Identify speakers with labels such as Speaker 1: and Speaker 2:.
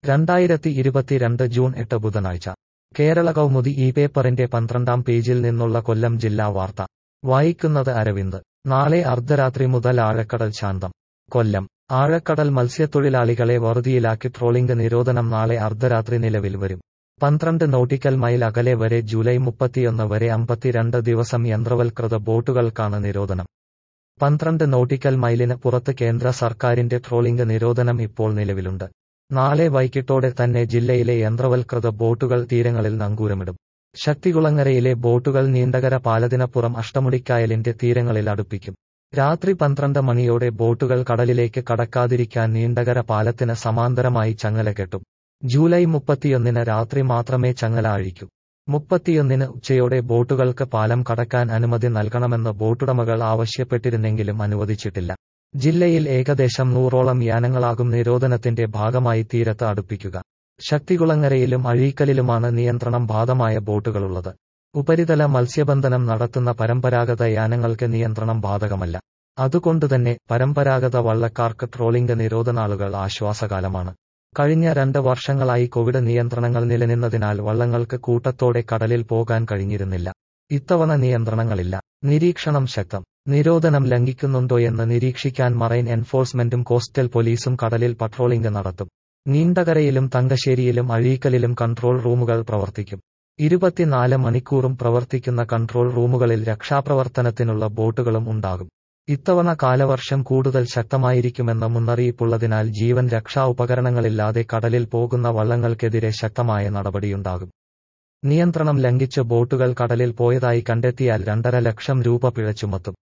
Speaker 1: രണ്ടായിരത്തി ഇരുപത്തിരണ്ട് ജൂൺ എട്ട് ബുധനാഴ്ച കേരള കൗമുദി ഈ പേപ്പറിന്റെ പന്ത്രണ്ടാം പേജിൽ നിന്നുള്ള കൊല്ലം ജില്ലാ വാർത്ത വായിക്കുന്നത് അരവിന്ദ് നാളെ അർദ്ധരാത്രി മുതൽ ആഴക്കടൽ ശാന്തം കൊല്ലം ആഴക്കടൽ മത്സ്യത്തൊഴിലാളികളെ വറുതിയിലാക്കി ട്രോളിംഗ് നിരോധനം നാളെ അർദ്ധരാത്രി നിലവിൽ വരും പന്ത്രണ്ട് നോട്ടിക്കൽ മൈൽ അകലെ വരെ ജൂലൈ മുപ്പത്തിയൊന്ന് വരെ അമ്പത്തിരണ്ട് ദിവസം യന്ത്രവൽകൃത ബോട്ടുകൾക്കാണ് നിരോധനം പന്ത്രണ്ട് നോട്ടിക്കൽ മൈലിന് പുറത്ത് കേന്ദ്ര സർക്കാരിന്റെ ട്രോളിംഗ് നിരോധനം ഇപ്പോൾ നിലവിലുണ്ട് നാളെ വൈകിട്ടോടെ തന്നെ ജില്ലയിലെ യന്ത്രവൽകൃത ബോട്ടുകൾ തീരങ്ങളിൽ നങ്കൂരമിടും ശക്തികുളങ്ങരയിലെ ബോട്ടുകൾ നീണ്ടകര പാലത്തിനപ്പുറം അഷ്ടമുടിക്കായലിന്റെ തീരങ്ങളിൽ അടുപ്പിക്കും രാത്രി പന്ത്രണ്ട് മണിയോടെ ബോട്ടുകൾ കടലിലേക്ക് കടക്കാതിരിക്കാൻ നീണ്ടകര പാലത്തിന് സമാന്തരമായി ചങ്ങല കെട്ടും ജൂലൈ മുപ്പത്തിയൊന്നിന് രാത്രി മാത്രമേ ചങ്ങല അഴിക്കൂ മുപ്പത്തിയൊന്നിന് ഉച്ചയോടെ ബോട്ടുകൾക്ക് പാലം കടക്കാൻ അനുമതി നൽകണമെന്ന് ബോട്ടുടമകൾ ആവശ്യപ്പെട്ടിരുന്നെങ്കിലും അനുവദിച്ചിട്ടില്ല ജില്ലയിൽ ഏകദേശം നൂറോളം യാനങ്ങളാകും നിരോധനത്തിന്റെ ഭാഗമായി തീരത്ത് അടുപ്പിക്കുക ശക്തികുളങ്ങരയിലും അഴീക്കലിലുമാണ് നിയന്ത്രണം ബാധമായ ബോട്ടുകളുള്ളത് ഉപരിതല മത്സ്യബന്ധനം നടത്തുന്ന പരമ്പരാഗത യാനങ്ങൾക്ക് നിയന്ത്രണം ബാധകമല്ല അതുകൊണ്ടുതന്നെ പരമ്പരാഗത വള്ളക്കാർക്ക് ട്രോളിംഗ് നിരോധനാളുകൾ ആശ്വാസകാലമാണ് കഴിഞ്ഞ രണ്ട് വർഷങ്ങളായി കോവിഡ് നിയന്ത്രണങ്ങൾ നിലനിന്നതിനാൽ വള്ളങ്ങൾക്ക് കൂട്ടത്തോടെ കടലിൽ പോകാൻ കഴിഞ്ഞിരുന്നില്ല ഇത്തവണ നിയന്ത്രണങ്ങളില്ല നിരീക്ഷണം ശക്തം നിരോധനം ലംഘിക്കുന്നുണ്ടോയെന്ന് നിരീക്ഷിക്കാൻ മറൈൻ എൻഫോഴ്സ്മെന്റും കോസ്റ്റൽ പോലീസും കടലിൽ പട്രോളിംഗ് നടത്തും നീണ്ടകരയിലും തങ്കശ്ശേരിയിലും അഴീക്കലിലും കൺട്രോൾ റൂമുകൾ പ്രവർത്തിക്കും ഇരുപത്തിനാല് മണിക്കൂറും പ്രവർത്തിക്കുന്ന കൺട്രോൾ റൂമുകളിൽ രക്ഷാപ്രവർത്തനത്തിനുള്ള ബോട്ടുകളും ഉണ്ടാകും ഇത്തവണ കാലവർഷം കൂടുതൽ ശക്തമായിരിക്കുമെന്ന മുന്നറിയിപ്പുള്ളതിനാൽ ജീവൻ രക്ഷാ ഉപകരണങ്ങളില്ലാതെ കടലിൽ പോകുന്ന വള്ളങ്ങൾക്കെതിരെ ശക്തമായ നടപടിയുണ്ടാകും നിയന്ത്രണം ലംഘിച്ച് ബോട്ടുകൾ കടലിൽ പോയതായി കണ്ടെത്തിയാൽ രണ്ടര ലക്ഷം രൂപ പിഴ ചുമത്തും